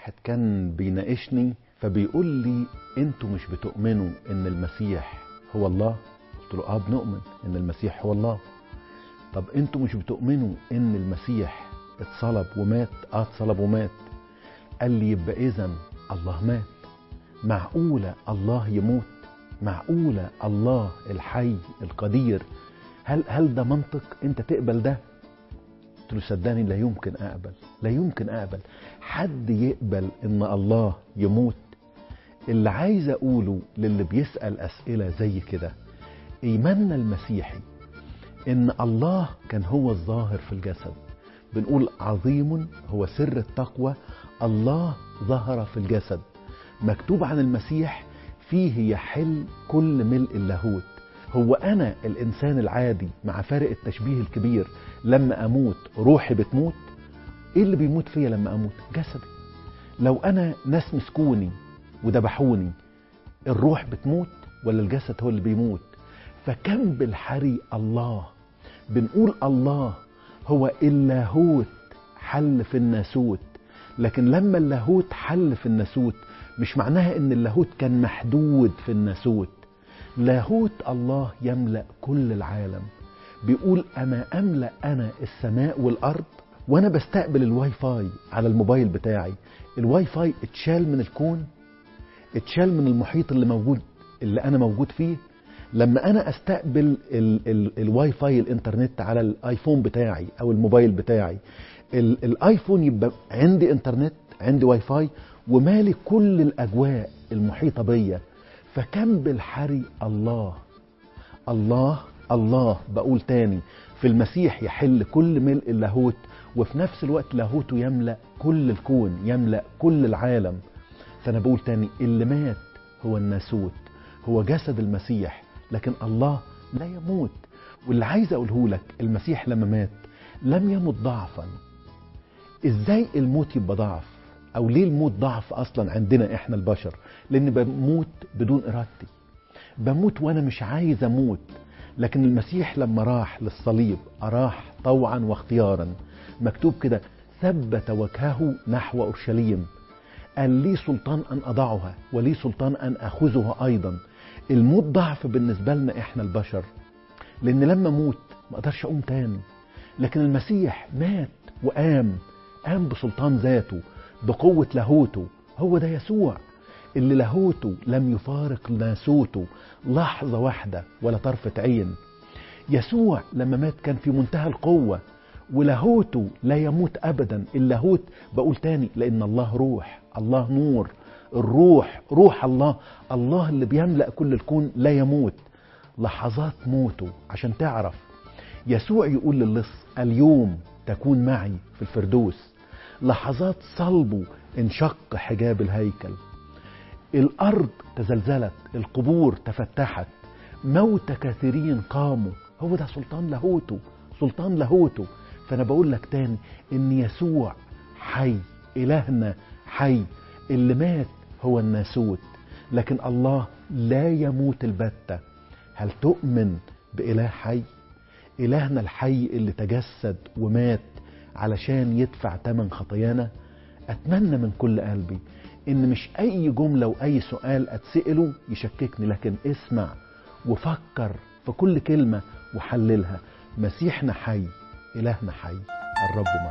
واحد كان بيناقشني فبيقول لي انتوا مش بتؤمنوا ان المسيح هو الله قلت له اه بنؤمن ان المسيح هو الله طب انتوا مش بتؤمنوا ان المسيح اتصلب ومات اه اتصلب ومات قال لي يبقى اذا الله مات معقولة الله يموت معقولة الله الحي القدير هل هل ده منطق انت تقبل ده قلت له صدقني لا يمكن اقبل لا يمكن اقبل حد يقبل ان الله يموت اللي عايز اقوله للي بيسال اسئله زي كده ايماننا المسيحي ان الله كان هو الظاهر في الجسد بنقول عظيم هو سر التقوى الله ظهر في الجسد مكتوب عن المسيح فيه يحل كل ملء اللاهوت هو انا الانسان العادي مع فارق التشبيه الكبير لما اموت روحي بتموت ايه اللي بيموت فيا لما اموت جسدي لو انا ناس مسكوني وذبحوني الروح بتموت ولا الجسد هو اللي بيموت فكم بالحري الله بنقول الله هو اللاهوت حل في الناسوت لكن لما اللاهوت حل في الناسوت مش معناها ان اللاهوت كان محدود في الناسوت لاهوت الله يملأ كل العالم بيقول أما أملأ أنا السماء والأرض وأنا بستقبل الواي فاي على الموبايل بتاعي الواي فاي اتشال من الكون اتشال من المحيط اللي موجود اللي أنا موجود فيه لما أنا أستقبل ال ال الواي فاي الإنترنت على الآيفون بتاعي أو الموبايل بتاعي ال الآيفون يبقى عندي إنترنت عندي واي فاي ومالي كل الأجواء المحيطة بيا فكم بالحري الله الله الله بقول تاني في المسيح يحل كل ملء اللاهوت وفي نفس الوقت لاهوته يملأ كل الكون يملأ كل العالم فأنا بقول تاني اللي مات هو الناسوت هو جسد المسيح لكن الله لا يموت واللي عايز أقوله لك المسيح لما مات لم يمت ضعفا ازاي الموت يبقى ضعف او ليه الموت ضعف اصلا عندنا احنا البشر لان بموت بدون ارادتي بموت وانا مش عايز اموت لكن المسيح لما راح للصليب اراح طوعا واختيارا مكتوب كده ثبت وجهه نحو اورشليم قال لي سلطان ان اضعها ولي سلطان ان اخذها ايضا الموت ضعف بالنسبه لنا احنا البشر لان لما اموت ما اقدرش اقوم تاني لكن المسيح مات وقام قام بسلطان ذاته بقوة لاهوته هو ده يسوع اللي لاهوته لم يفارق ناسوته لحظة واحدة ولا طرفة عين يسوع لما مات كان في منتهى القوة ولاهوته لا يموت أبدا اللاهوت بقول تاني لأن الله روح الله نور الروح روح الله الله اللي بيملأ كل الكون لا يموت لحظات موته عشان تعرف يسوع يقول للص اليوم تكون معي في الفردوس لحظات صلبه انشق حجاب الهيكل الارض تزلزلت القبور تفتحت موت كثيرين قاموا هو ده سلطان لاهوته سلطان لاهوته فانا بقول لك تاني ان يسوع حي الهنا حي اللي مات هو الناسوت لكن الله لا يموت البتة هل تؤمن بإله حي إلهنا الحي اللي تجسد ومات علشان يدفع تمن خطايانا اتمنى من كل قلبي ان مش اي جمله واي سؤال اتساله يشككني لكن اسمع وفكر في كل كلمه وحللها مسيحنا حي الهنا حي الرب معنا